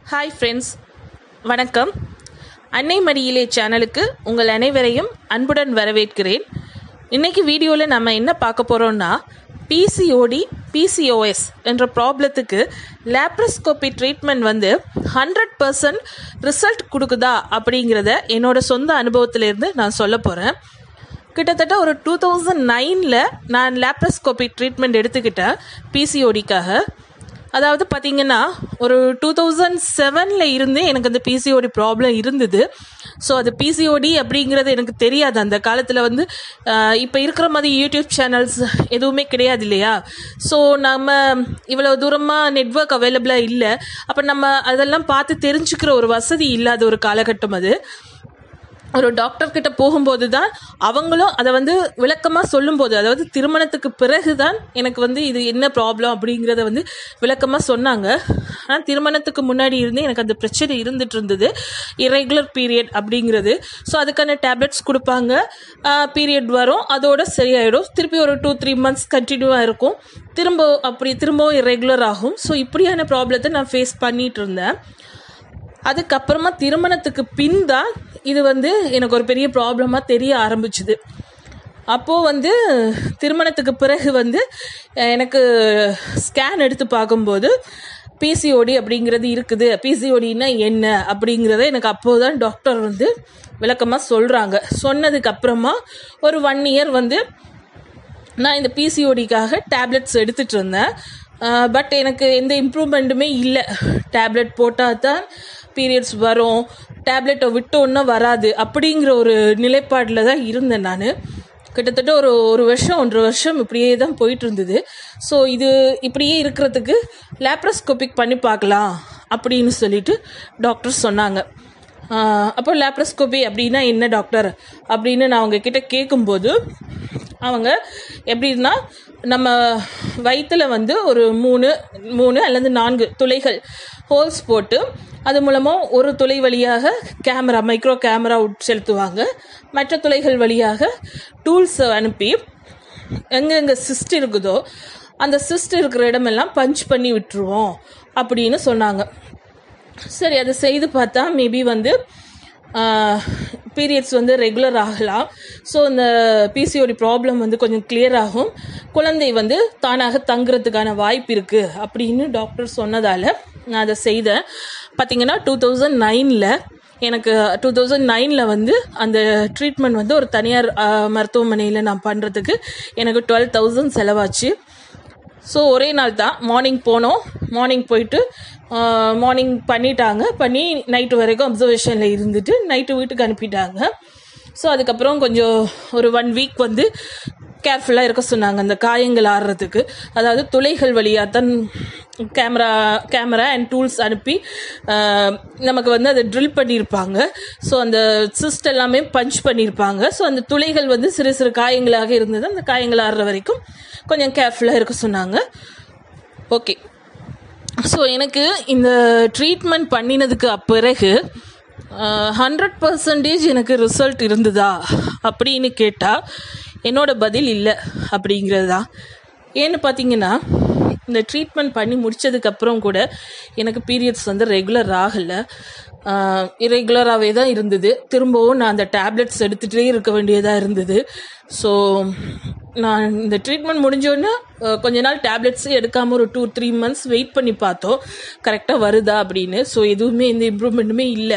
hi friends வணக்கம் அன்னை மடியிலே சேனலுக்கு உங்கள் அனைவரையும் அன்புடன் வரவேற்கிறேன் இன்னைக்கு வீடியோவில் நம்ம என்ன பார்க்க போகிறோம்னா பிசிஓடி பிசிஓஎஸ் என்ற ப்ராப்ளத்துக்கு லேப்ரஸ்கோபி ட்ரீட்மெண்ட் வந்து ஹண்ட்ரட் பர்சன்ட் ரிசல்ட் கொடுக்குதா அப்படிங்கிறத என்னோட சொந்த அனுபவத்திலேருந்து நான் சொல்ல போகிறேன் கிட்டத்தட்ட ஒரு டூ தௌசண்ட் நைனில் நான் லேப்ரஸ்கோபி ட்ரீட்மெண்ட் எடுத்துக்கிட்டேன் பிசிஓடிக்காக அதாவது பார்த்தீங்கன்னா ஒரு டூ தௌசண்ட் செவனில் இருந்தே எனக்கு அந்த பிசிஓடி ப்ராப்ளம் இருந்தது ஸோ அது பிசிஓடி அப்படிங்கிறது எனக்கு தெரியாது அந்த காலத்தில் வந்து இப்போ இருக்கிற மாதிரி யூடியூப் சேனல்ஸ் எதுவுமே கிடையாது இல்லையா ஸோ நம்ம இவ்வளோ தூரமாக நெட்ஒர்க் அவைலபிளாக இல்லை அப்போ நம்ம அதெல்லாம் பார்த்து தெரிஞ்சுக்கிற ஒரு வசதி இல்லாத ஒரு காலகட்டம் அது ஒரு டாக்டர் கிட்ட போகும்போது தான் அவங்களும் அதை வந்து விளக்கமாக சொல்லும்போது அதாவது திருமணத்துக்கு பிறகு தான் எனக்கு வந்து இது என்ன ப்ராப்ளம் அப்படிங்கிறத வந்து விளக்கமாக சொன்னாங்க ஆனால் திருமணத்துக்கு முன்னாடி இருந்து எனக்கு அந்த பிரச்சனை இருந்துட்டு இருந்தது இரெகுலர் பீரியட் அப்படிங்கிறது ஸோ அதுக்கான டேப்லெட்ஸ் கொடுப்பாங்க பீரியட் வரும் அதோட சரியாயிடும் திருப்பி ஒரு டூ த்ரீ மந்த்ஸ் கண்டினியூவாக இருக்கும் திரும்ப அப்படி திரும்பவும் இரெகுலர் ஆகும் ஸோ இப்படியான ப்ராப்ளத்தை நான் ஃபேஸ் பண்ணிட்டு இருந்தேன் அதுக்கப்புறமா திருமணத்துக்கு பின் தான் இது வந்து எனக்கு ஒரு பெரிய ப்ராப்ளமாக தெரிய ஆரம்பிச்சுது அப்போது வந்து திருமணத்துக்கு பிறகு வந்து எனக்கு ஸ்கேன் எடுத்து பார்க்கும்போது பிசிஓடி அப்படிங்கிறது இருக்குது பிசிஓடினா என்ன அப்படிங்கிறத எனக்கு அப்போது தான் டாக்டர் வந்து விளக்கமாக சொல்கிறாங்க சொன்னதுக்கு அப்புறமா ஒரு ஒன் இயர் வந்து நான் இந்த பிசிஓடிக்காக டேப்லெட்ஸ் எடுத்துகிட்டு இருந்தேன் பட் எனக்கு எந்த இம்ப்ரூவ்மெண்ட்டுமே இல்லை டேப்லெட் போட்டால் தான் பீரியட்ஸ் வரும் டேப்லெட்டை விட்டோன்னா வராது அப்படிங்கிற ஒரு நிலைப்பாடில் தான் இருந்தேன் நான் கிட்டத்தட்ட ஒரு ஒரு வருஷம் ஒன்றரை வருஷம் இப்படியே தான் போயிட்டு இருந்தது ஸோ இது இப்படியே இருக்கிறதுக்கு லேப்ரஸ்கோபிக் பண்ணி பார்க்கலாம் அப்படின்னு சொல்லிட்டு டாக்டர் சொன்னாங்க அப்போ லேப்ரஸ்கோபி அப்படின்னா என்ன டாக்டர் அப்படின்னு நான் அவங்க கிட்ட கேட்கும்போது அவங்க எப்படின்னா நம்ம வயிற்றில் வந்து ஒரு மூணு மூணு அல்லது நான்கு துளைகள் ஹோல்ஸ் போட்டு அது மூலமாக ஒரு துளை வழியாக கேமரா மைக்ரோ கேமரா செலுத்துவாங்க மற்ற துளைகள் வழியாக டூல்ஸை அனுப்பி எங்கெங்கே சிஸ்ட் இருக்குதோ அந்த சிஸ்ட் இருக்கிற இடமெல்லாம் பஞ்ச் பண்ணி விட்டுருவோம் அப்படின்னு சொன்னாங்க சரி அதை செய்து பார்த்தா மேபி வந்து பீரியட்ஸ் வந்து ரெகுலர் ஆகலாம் ஸோ இந்த பிசிஓடி ப்ராப்ளம் வந்து கொஞ்சம் கிளியர் ஆகும் குழந்தை வந்து தானாக தங்குறதுக்கான வாய்ப்பு இருக்குது அப்படின்னு டாக்டர் சொன்னதால் நான் அதை செய்தேன் பார்த்தீங்கன்னா டூ தௌசண்ட் நைனில் எனக்கு டூ தௌசண்ட் நைனில் வந்து அந்த ட்ரீட்மெண்ட் வந்து ஒரு தனியார் மருத்துவமனையில் நான் பண்ணுறதுக்கு எனக்கு டுவெல் தௌசண்ட் செலவாச்சு ஸோ ஒரே நாள் தான் மார்னிங் போனோம் மார்னிங் போயிட்டு மார்னிங் பண்ணிட்டாங்க பண்ணி நைட்டு வரைக்கும் அப்சர்வேஷனில் இருந்துட்டு நைட்டு வீட்டுக்கு அனுப்பிட்டாங்க ஸோ அதுக்கப்புறம் கொஞ்சம் ஒரு ஒன் வீக் வந்து கேர்ஃபுல்லாக இருக்க சொன்னாங்க அந்த காயங்கள் ஆடுறதுக்கு அதாவது துளைகள் வழியாக தான் கேமரா கேமரா அண்ட் டூல்ஸ் அனுப்பி நமக்கு வந்து அதை ட்ரில் பண்ணியிருப்பாங்க ஸோ அந்த சிஸ்ட் எல்லாமே பஞ்ச் பண்ணியிருப்பாங்க ஸோ அந்த துளைகள் வந்து சிறு சிறு காயங்களாக இருந்தது அந்த காயங்கள் ஆடுற வரைக்கும் கொஞ்சம் கேர்ஃபுல்லாக இருக்க சொன்னாங்க ஓகே ஸோ எனக்கு இந்த ட்ரீட்மெண்ட் பண்ணினதுக்கு பிறகு ஹண்ட்ரட் பர்சன்டேஜ் எனக்கு ரிசல்ட் இருந்ததா அப்படின்னு கேட்டால் என்னோட பதில் இல்லை அப்படிங்கிறது தான் ஏன்னு பார்த்தீங்கன்னா இந்த ட்ரீட்மெண்ட் பண்ணி முடித்ததுக்கப்புறம் கூட எனக்கு பீரியட்ஸ் வந்து ரெகுலர் ஆகலை இரெகுலராகவே தான் இருந்தது திரும்பவும் நான் அந்த டேப்லெட்ஸ் எடுத்துகிட்டே இருக்க வேண்டியதாக இருந்தது ஸோ நான் இந்த ட்ரீட்மெண்ட் முடிஞ்சோடனே கொஞ்ச நாள் டேப்லெட்ஸே எடுக்காமல் ஒரு டூ த்ரீ மந்த்ஸ் வெயிட் பண்ணி பார்த்தோம் கரெக்டாக வருதா அப்படின்னு ஸோ எதுவுமே எந்த இம்ப்ரூவ்மெண்ட்டுமே இல்லை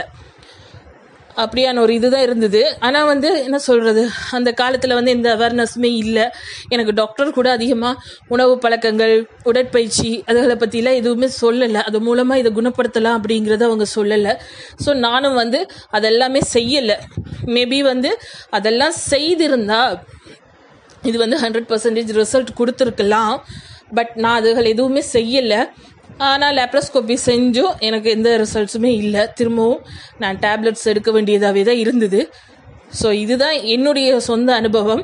அப்படியான ஒரு இதுதான் இருந்தது ஆனால் வந்து என்ன சொல்கிறது அந்த காலத்தில் வந்து எந்த அவேர்னஸுமே இல்லை எனக்கு டாக்டர் கூட அதிகமாக உணவு பழக்கங்கள் உடற்பயிற்சி அதுகளை பற்றிலாம் எதுவுமே சொல்லலை அது மூலமாக இதை குணப்படுத்தலாம் அப்படிங்கிறத அவங்க சொல்லலை ஸோ நானும் வந்து அதெல்லாமே செய்யலை மேபி வந்து அதெல்லாம் செய்திருந்தா இது வந்து ஹண்ட்ரட் பர்சன்டேஜ் ரிசல்ட் கொடுத்துருக்கலாம் பட் நான் அதுகள் எதுவுமே செய்யலை ஆனால் லேப்ரோஸ்கோபி செஞ்சும் எனக்கு எந்த ரிசல்ட்ஸுமே இல்லை திரும்பவும் நான் டேப்லெட்ஸ் எடுக்க வேண்டியதாகவே தான் இருந்தது ஸோ இதுதான் என்னுடைய சொந்த அனுபவம்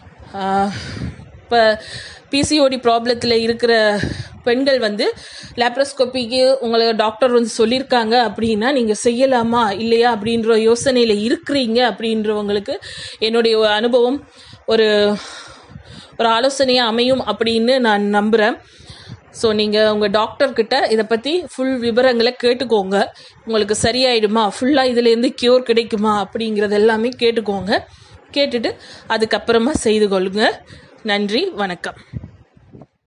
இப்போ பிசிஓடி ப்ராப்ளத்தில் இருக்கிற பெண்கள் வந்து லேப்ரோஸ்கோப்பிக்கு உங்களை டாக்டர் வந்து சொல்லியிருக்காங்க அப்படின்னா நீங்கள் செய்யலாமா இல்லையா அப்படின்ற யோசனையில் இருக்கிறீங்க அப்படின்றவங்களுக்கு என்னுடைய அனுபவம் ஒரு ஒரு ஆலோசனையாக அமையும் அப்படின்னு நான் நம்புகிறேன் ஸோ நீங்கள் உங்கள் டாக்டர்கிட்ட இதை பற்றி ஃபுல் விவரங்களை கேட்டுக்கோங்க உங்களுக்கு சரியாயிடுமா ஃபுல்லாக இதுலேருந்து க்யூர் கிடைக்குமா அப்படிங்கிறது எல்லாமே கேட்டுக்கோங்க கேட்டுட்டு அதுக்கப்புறமா செய்து கொள்ளுங்க நன்றி வணக்கம்